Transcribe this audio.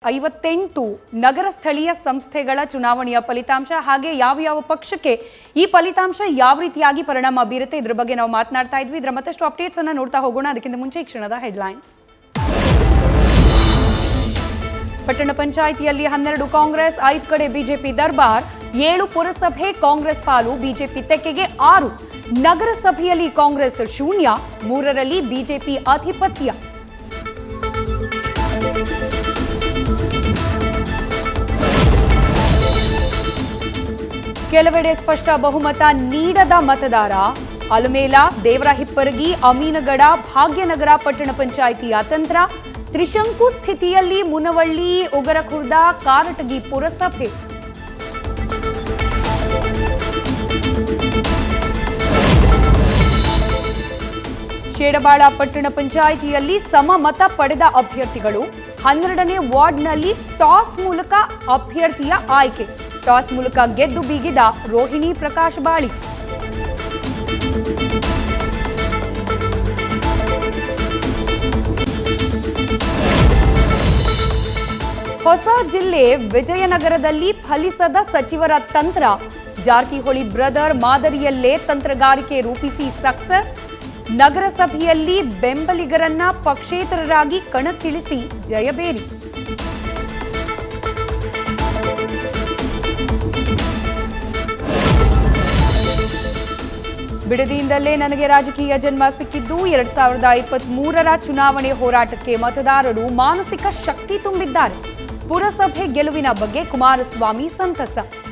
ಐವತ್ತೆಂಟು ನಗರ ಸ್ಥಳೀಯ ಸಂಸ್ಥೆಗಳ ಚುನಾವಣೆಯ ಫಲಿತಾಂಶ ಹಾಗೆ ಯಾವ ಯಾವ ಪಕ್ಷಕ್ಕೆ ಈ ಫಲಿತಾಂಶ ಯಾವ ರೀತಿಯಾಗಿ ಪರಿಣಾಮ ಬೀರುತ್ತೆ ಇದ್ರ ಬಗ್ಗೆ ನಾವು ಮಾತನಾಡ್ತಾ ಇದ್ವಿ ಇದರ ಮತ್ತಷ್ಟು ಅಪ್ಡೇಟ್ಸ್ ಅನ್ನ ನೋಡ್ತಾ ಹೋಗೋಣ ಅದಕ್ಕಿಂತ ಮುಂಚೆ ಈ ಕ್ಷಣದ ಹೆಡ್ಲೈನ್ಸ್ ಪಟ್ಟಣ ಪಂಚಾಯಿತಿಯಲ್ಲಿ ಹನ್ನೆರಡು ಕಾಂಗ್ರೆಸ್ ಐದು ಕಡೆ ಬಿಜೆಪಿ ದರ್ಬಾರ್ ಏಳು ಪುರಸಭೆ ಕಾಂಗ್ರೆಸ್ ಪಾಲು ಬಿಜೆಪಿ ತೆಕ್ಕೆಗೆ ಆರು ನಗರಸಭೆಯಲ್ಲಿ ಕಾಂಗ್ರೆಸ್ ಶೂನ್ಯ ಮೂರರಲ್ಲಿ ಬಿಜೆಪಿ ಆಧಿಪತ್ಯ ಕೆಲವೆಡೆ ಸ್ಪಷ್ಟ ಬಹುಮತ ನೀಡದ ಮತದಾರ ಅಲಮೇಲ ದೇವರಹಿಪ್ಪರಗಿ ಅಮೀನಗಡ ಭಾಗ್ಯನಗರ ಪಟ್ಟಣ ಪಂಚಾಯಿತಿ ಅತಂತ್ರ ತ್ರಿಶಂಕು ಸ್ಥಿತಿಯಲ್ಲಿ ಮುನವಳ್ಳಿ ಉಗರಖುರ್ದ ಕಾರಟಗಿ ಪುರಸಭೆ ಶೇಡಬಾಳ ಪಟ್ಟಣ ಪಂಚಾಯಿತಿಯಲ್ಲಿ ಸಮಮತ ಪಡೆದ ಅಭ್ಯರ್ಥಿಗಳು ಹನ್ನೆರಡನೇ ವಾರ್ಡ್ನಲ್ಲಿ ಟಾಸ್ ಮೂಲಕ ಅಭ್ಯರ್ಥಿಯ ಆಯ್ಕೆ ಟಾಸ್ ಮೂಲಕ ಗೆದ್ದು ಬೀಗಿದ ರೋಹಿಣಿ ಪ್ರಕಾಶ್ ಬಾಳಿ ಹೊಸ ಜಿಲ್ಲೆ ವಿಜಯನಗರದಲ್ಲಿ ಫಲಿಸದ ಸಚಿವರ ತಂತ್ರ ಜಾರಕಿಹೊಳಿ ಬ್ರದರ್ ಮಾದರಿಯಲ್ಲೇ ತಂತ್ರಗಾರಿಕೆ ರೂಪಿಸಿ ಸಕ್ಸಸ್ ನಗರಸಭೆಯಲ್ಲಿ ಬೆಂಬಲಿಗರನ್ನ ಪಕ್ಷೇತರರಾಗಿ ಕಣಕ್ಕಿಳಿಸಿ ಜಯಬೇರಿ ಬಿಡದಿಯಿಂದಲೇ ನನಗೆ ರಾಜಕೀಯ ಜನ್ಮ ಸಿಕ್ಕಿದ್ದು ಎರಡ್ ಸಾವಿರದ ಇಪ್ಪತ್ತ್ ಮೂರರ ಚುನಾವಣೆ ಹೋರಾಟಕ್ಕೆ ಮತದಾರರು ಮಾನಸಿಕ ಶಕ್ತಿ ತುಂಬಿದ್ದಾರೆ ಪುರಸಭೆ ಗೆಲುವಿನ ಬಗ್ಗೆ ಕುಮಾರಸ್ವಾಮಿ ಸಂತಸ